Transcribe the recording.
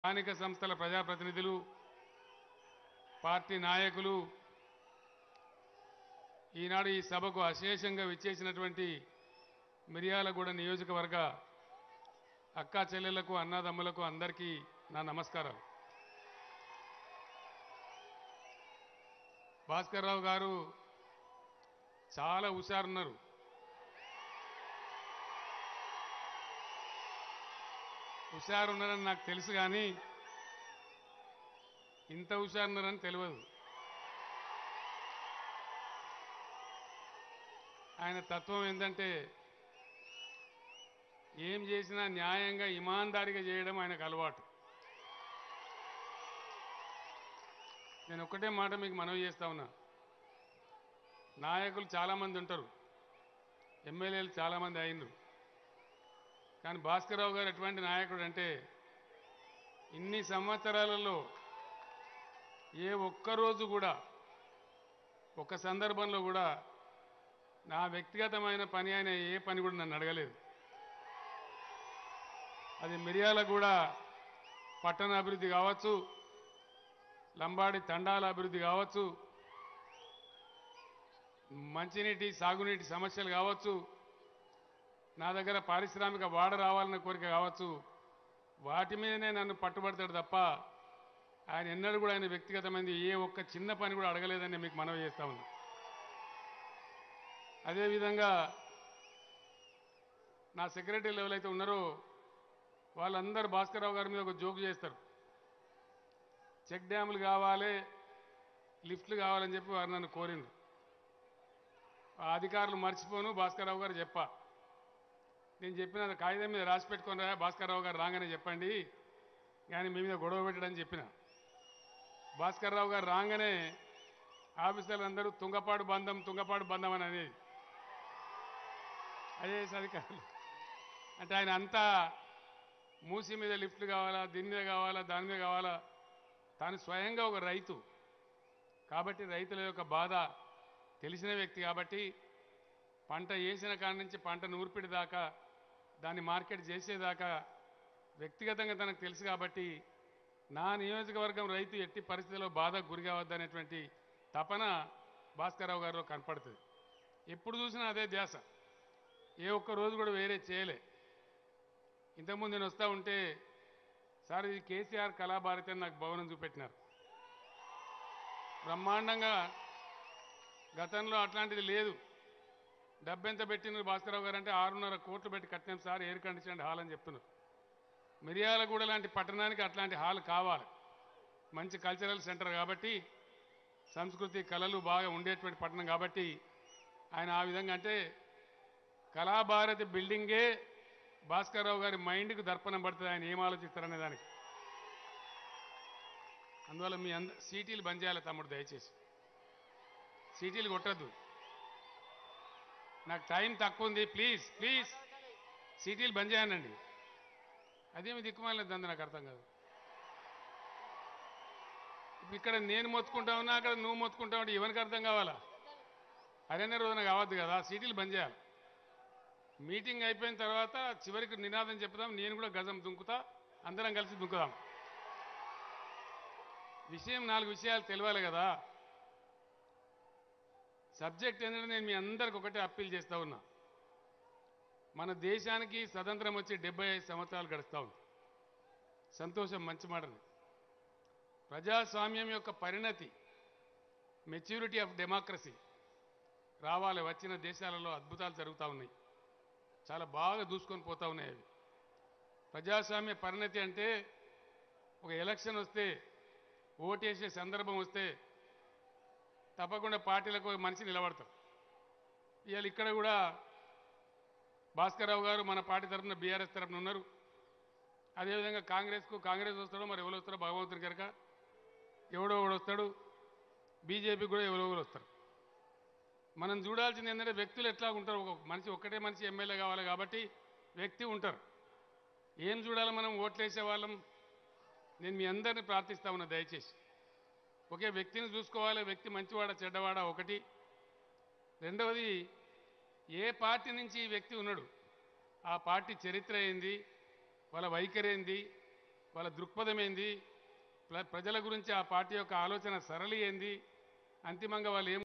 స్థానిక సంస్థల ప్రజాప్రతినిధులు పార్టీ నాయకులు ఈనాడు ఈ సభకు అశేషంగా విచ్చేసినటువంటి మిర్యాలగూడ నియోజకవర్గ అక్కా చెల్లెళ్లకు అన్నదమ్ములకు అందరికీ నా నమస్కారాలు భాస్కర్ రావు గారు చాలా హుషారున్నారు హుషారున్నారని నాకు తెలుసు కానీ ఇంత హుషారున్నారని తెలియదు ఆయన తత్వం ఏంటంటే ఏం చేసినా న్యాయంగా ఇమాందారిగా చేయడం ఆయనకు అలవాటు నేను ఒక్కటే మాట మీకు మనవి చేస్తా ఉన్నా నాయకులు చాలామంది ఉంటారు ఎమ్మెల్యేలు చాలామంది అయినరు కానీ భాస్కర్రావు గారు ఎటువంటి నాయకుడు అంటే ఇన్ని సంవత్సరాలలో ఏ ఒక్కరోజు కూడా ఒక సందర్భంలో కూడా నా వ్యక్తిగతమైన పని అయిన ఏ పని కూడా నన్ను అడగలేదు అది మిరియాల కూడా పట్టణ అభివృద్ధి కావచ్చు లంబాడి తండాల అభివృద్ధి కావచ్చు మంచినీటి సాగునీటి సమస్యలు కావచ్చు నా దగ్గర పారిశ్రామిక వాడ రావాలన్న కోరిక కావచ్చు వాటి మీదనే నన్ను పట్టుబడతాడు తప్ప ఆయన ఎన్నడూ కూడా ఆయన వ్యక్తిగతమైనది ఏ ఒక్క చిన్న పని కూడా అడగలేదని మీకు మనవి చేస్తా ఉన్నా అదేవిధంగా నా సెక్రటరీ లెవెల్ అయితే ఉన్నారో వాళ్ళందరూ భాస్కర్రావు గారి మీద ఒక జోక్ చేస్తారు చెక్ డ్యాములు కావాలి లిఫ్ట్లు కావాలని చెప్పి వారు నన్ను కోరిండ్రు ఆ అధికారులు మర్చిపోను భాస్కర్రావు గారు చెప్పా నేను చెప్పిన కాగితం మీద రాసి పెట్టుకుని రా భాస్కర్రావు గారు రాగానే చెప్పండి కానీ మీ మీద గొడవ పెట్టడని చెప్పిన భాస్కర్రావు గారు రాగానే ఆఫీసర్లు అందరూ తుంగపాడు బంధం తుంగపాడు బంధం అని అనేది ఐఏఎస్ అధికారులు అంటే ఆయన అంతా మూసి మీద లిఫ్ట్లు కావాలా దీని మీద కావాలా దాని మీద కావాలా తాను స్వయంగా ఒక రైతు కాబట్టి రైతుల యొక్క బాధ తెలిసిన వ్యక్తి కాబట్టి పంట వేసిన కాడి నుంచి పంట నూర్పిడి దాకా దాన్ని మార్కెట్ చేసేదాకా వ్యక్తిగతంగా తనకు తెలుసు కాబట్టి నా నియోజకవర్గం రైతు ఎట్టి పరిస్థితుల్లో బాధకు గురి కావద్దనేటువంటి తపన భాస్కర్రావు గారిలో కనపడుతుంది ఎప్పుడు చూసినా అదే ధ్యాస ఏ ఒక్క రోజు కూడా వేరే చేయలే ఇంతకుముందు నేను వస్తూ ఉంటే సార్ ఇది కేసీఆర్ కళాభారతి అని నాకు భవనం చూపెట్టినారు బ్రహ్మాండంగా గతంలో అట్లాంటిది లేదు డబ్బెంత పెట్టినారు భాస్కరరావు గారు అంటే ఆరున్నర కోట్లు పెట్టి కట్టినాం సార్ ఎయిర్ కండిషన్ హాల్ అని చెప్తున్నారు మిరియాలగూడ లాంటి పట్టణానికి అట్లాంటి హాల్ కావాలి మంచి కల్చరల్ సెంటర్ కాబట్టి సంస్కృతి కళలు బాగా ఉండేటువంటి పట్టణం కాబట్టి ఆయన ఆ విధంగా అంటే కళాభారతి బిల్డింగే భాస్కర్రావు గారి మైండ్కి దర్పణం పడుతుంది ఆయన ఏం ఆలోచిస్తారనే దానికి అందువల్ల మీ అంద సీటీలు బంద్ చేయాలి తమ్ముడు దయచేసి సీటీలు కొట్టద్దు నాకు టైం తక్కువ ఉంది ప్లీజ్ ప్లీజ్ సీటీలు బంద్ చేయనండి అదేమి దిక్కుమాలేదు అంది నాకు అర్థం కాదు ఇప్పుడు ఇక్కడ నేను మొత్తుకుంటా ఉన్నా అక్కడ నువ్వు మొత్తుకుంటా ఉంటే ఎవరికి అర్థం కావాలా అదనే రోజున కావద్దు కదా సీటీలు బంద్ చేయాలి మీటింగ్ అయిపోయిన తర్వాత చివరికి నినాదం చెప్తాం నేను కూడా గజం దుంకుతా అందరం కలిసి దుంకుదాం విషయం నాలుగు విషయాలు తెలియాలి కదా సబ్జెక్ట్ ఏంటంటే నేను మీ అందరికి ఒకటే అప్పీల్ చేస్తా ఉన్నా మన దేశానికి స్వతంత్రం వచ్చి డెబ్బై ఐదు సంవత్సరాలు గడుస్తూ ఉంది సంతోషం మంచి మాటని ప్రజాస్వామ్యం యొక్క పరిణతి మెచ్యూరిటీ ఆఫ్ డెమోక్రసీ రావాలి వచ్చిన దేశాలలో అద్భుతాలు జరుగుతూ ఉన్నాయి చాలా బాగా దూసుకొని పోతా ఉన్నాయి అవి ప్రజాస్వామ్య పరిణతి అంటే ఒక ఎలక్షన్ వస్తే ఓటేసే సందర్భం వస్తే తప్పకుండా పార్టీలకు ఒక మనిషి నిలబడతారు ఇవాళ ఇక్కడ కూడా భాస్కర్రావు గారు మన పార్టీ తరఫున బీఆర్ఎస్ తరఫున ఉన్నారు అదేవిధంగా కాంగ్రెస్కు కాంగ్రెస్ వస్తాడో మరి ఎవరు వస్తారో భగవంతుని కనుక ఎవడో ఎవడు వస్తాడు బీజేపీ కూడా ఎవరో ఎవరు వస్తారు మనం చూడాల్సింది ఏంటంటే వ్యక్తులు ఎట్లా ఉంటారు ఒక మనిషి ఒక్కటే మనిషి ఎమ్మెల్యే కావాలి కాబట్టి వ్యక్తి ఉంటారు ఏం చూడాలి మనం ఓట్లేసే వాళ్ళం నేను మీ అందరిని ప్రార్థిస్తా ఉన్నా దయచేసి ఒకే వ్యక్తిని చూసుకోవాలి వ్యక్తి మంచివాడా చెడ్డవాడా ఒకటి రెండవది ఏ పార్టీ నుంచి ఈ వ్యక్తి ఉన్నాడు ఆ పార్టీ చరిత్ర ఏంది వాళ్ళ వైఖరి ఏంది వాళ్ళ దృక్పథం ఏంది ప్ర- ప్రజల గురించి ఆ పార్టీ యొక్క ఆలోచన సరళి ఏంది అంతిమంగా వాళ్ళు ఏం